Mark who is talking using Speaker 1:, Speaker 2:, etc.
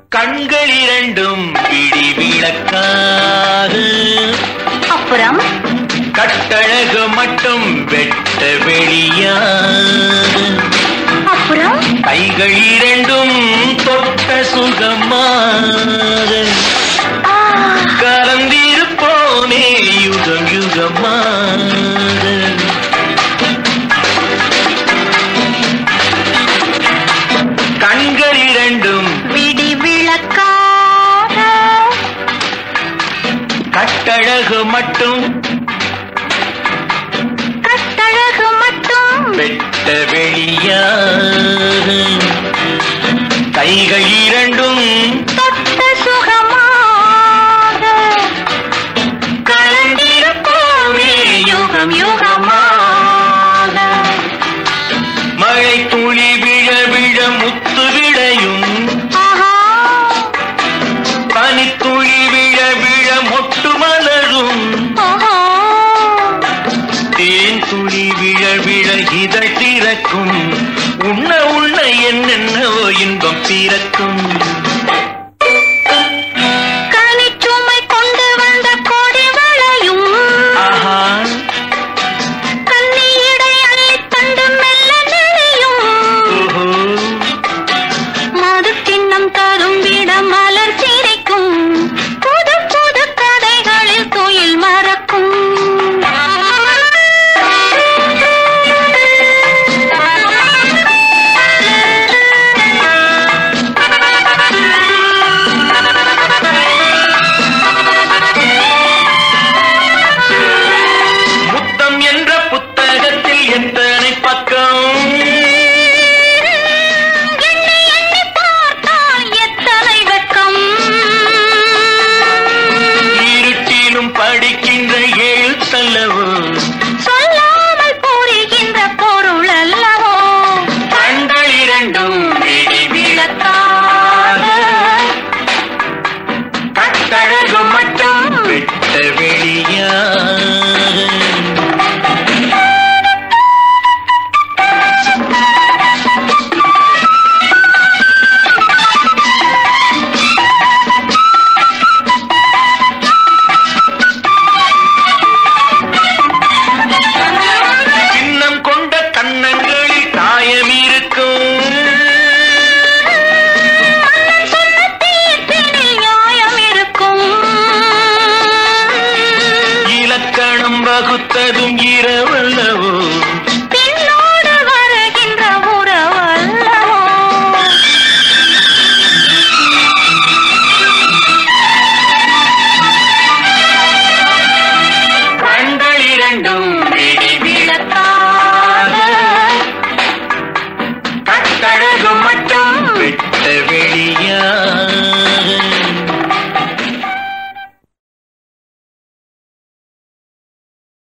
Speaker 1: கண்கள் இரண்டும் பிடி விளக்காக
Speaker 2: அப்புறம்
Speaker 1: கட்டழகு மட்டும் வெட்ட வெளியாக
Speaker 2: அப்புறம்
Speaker 1: கைகள் இரண்டும் தொட்ட சுகமாக
Speaker 2: ஆ,
Speaker 1: கலந்திருப்போனே யுகம் யுகமாக கண்கள் இரண்டும்
Speaker 2: விடி விளக்காக
Speaker 1: கட்டழகு மட்டும்
Speaker 2: கட்டழகு மட்டும்
Speaker 1: வெட்ட வெளியாக கைகள் இரண்டும்
Speaker 2: தொட்ட சுகமாக கலந்திருப்போமே யுகம் யுகமாக
Speaker 1: மழை துளி விழ விழ முத்து விளையும்
Speaker 2: ஆஹா
Speaker 1: பனித்துளி விழ விழ மொட்டு மலரும்
Speaker 2: ஆஹா
Speaker 1: தேன் துளி விழ விழ இதழ் திறக்கும் உண்ண உண்ண என்னென்னவோ இன்பம் பிறக்கும்